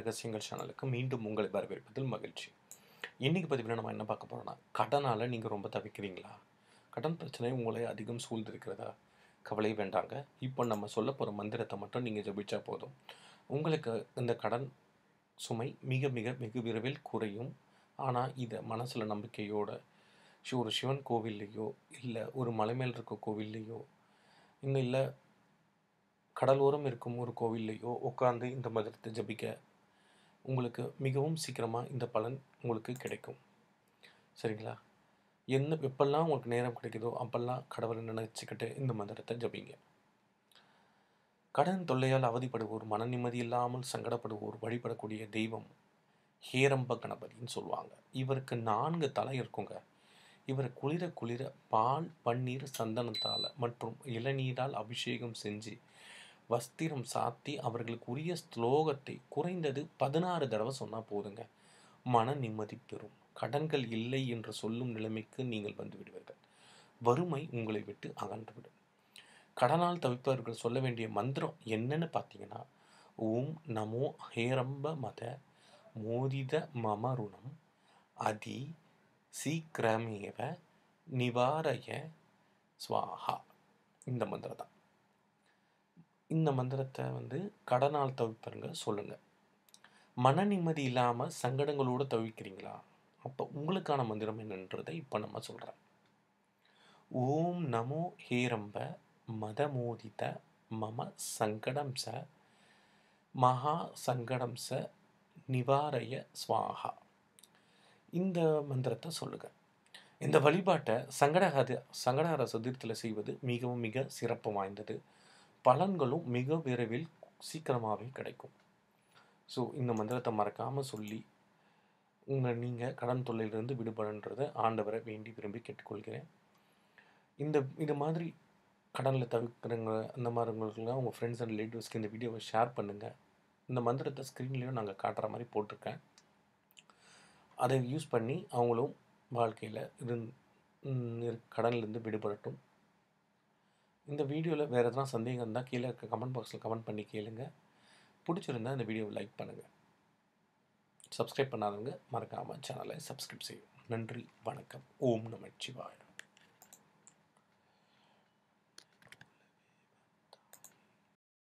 ரகசியங்கள் சேனலுக்கு மீண்டும் உங்களை வரவேற்பதில் மகிழ்ச்சி இன்றைக்கி பதிவில் நம்ம என்ன பார்க்க போகிறோம்னா கடனால் நீங்கள் ரொம்ப தவிக்கிறீங்களா கடன் பிரச்சனை உங்களை அதிகம் சூழ்ந்திருக்கிறதா கவலை வேண்டாங்க இப்போ நம்ம சொல்ல போகிற மந்திரத்தை மட்டும் நீங்கள் ஜபிச்சா போதும் உங்களுக்கு இந்த கடன் சுமை மிக மிக வெகு விரைவில் குறையும் ஆனால் இதை மனசில் நம்பிக்கையோட ஷி- ஒரு சிவன் கோவில்லையோ இல்லை ஒரு மலை மேல் இருக்க கோவில்லையோ இன்னும் இல்லை கடலோரம் இருக்கும் ஒரு கோவில்லையோ உட்காந்து இந்த மந்திரத்தை ஜபிக்க உங்களுக்கு மிகவும் சீக்கிரமாக இந்த பலன் உங்களுக்கு கிடைக்கும் சரிங்களா என்ன எப்பெல்லாம் உங்களுக்கு நேரம் கிடைக்குதோ அப்பெல்லாம் கடவுளை நினச்சிக்கிட்டு இந்த மந்திரத்தை ஜபிங்க கடன் தொல்லையால் அவதிப்படுவோர் மன நிம்மதி இல்லாமல் சங்கடப்படுவோர் வழிபடக்கூடிய தெய்வம் ஹேரம்ப கணபதின்னு சொல்லுவாங்க இவருக்கு நான்கு தலை இருக்குங்க இவர் குளிர குளிர பால் பன்னீர் சந்தனத்தால் மற்றும் இளநீரால் அபிஷேகம் செஞ்சு வஸ்திரம் சாத்தி அவர்களுக்கு உரிய ஸ்லோகத்தை குறைந்தது பதினாறு தடவை சொன்னால் போதுங்க மன நிம்மதி பெறும் கடன்கள் இல்லை என்று சொல்லும் நிலைமைக்கு நீங்கள் வந்து விடுவீர்கள் வறுமை உங்களை விட்டு அகன்றுவிடும் கடனால் தவிப்பவர்கள் சொல்ல வேண்டிய மந்திரம் என்னன்னு பார்த்தீங்கன்னா ஓம் நமோ ஹேரம்ப மத மோதித மமருணம் அதி சீக்கிரமேவ நிவாரய ஸ்வாஹா இந்த மந்திரம் தான் இந்த மந்திரத்தை வந்து கடனால் தவிப்பருங்க சொல்லுங்க மன நிம்மதி இல்லாமல் சங்கடங்களோடு தவிக்கிறீங்களா அப்போ உங்களுக்கான மந்திரம் என்னன்றதை இப்போ நம்ம சொல்கிறேன் ஓம் நமோ ஹேரம்ப மதமோதித மம சங்கடம் ச மகா சங்கடம் ச நிவாரய ஸ்வாஹா இந்த மந்திரத்தை சொல்லுங்க இந்த வழிபாட்டை சங்கடஹர சங்கடஹர சதுர்த்தியில் செய்வது மிகவும் மிக சிறப்பு வாய்ந்தது பலன்களும் மிக விரைவில் சீக்கிரமாகவே கிடைக்கும் ஸோ இந்த மந்திரத்தை மறக்காமல் சொல்லி உங்கள் நீங்கள் கடன் தொல்லையிலிருந்து விடுபடுன்றதை ஆண்டவரை வேண்டி விரும்பி கேட்டுக்கொள்கிறேன் இந்த இது மாதிரி கடனில் தவிர்க்கிறவங்க அந்த மாதிரிங்களுக்குலாம் உங்கள் ஃப்ரெண்ட்ஸ் அண்ட் ரிலேட்டிவ்ஸ்க்கு இந்த வீடியோவை ஷேர் பண்ணுங்கள் இந்த மந்திரத்தை ஸ்க்ரீன்லேயும் நாங்கள் காட்டுற மாதிரி போட்டிருக்கேன் அதை யூஸ் பண்ணி அவங்களும் வாழ்க்கையில் இது கடன்லேருந்து விடுபடட்டும் இந்த வீடியோவில் வேறு எதனா சந்தேகம் இருந்தால் கீழே இருக்க கமெண்ட் பாக்ஸில் கமெண்ட் பண்ணி கேளுங்க பிடிச்சிருந்தா இந்த வீடியோவை லைக் பண்ணுங்கள் சப்ஸ்கிரைப் பண்ணாதவங்க மறக்காமல் சேனலை சப்ஸ்கிரைப் செய்யும் நன்றி வணக்கம் ஓம் நமச்சிவாய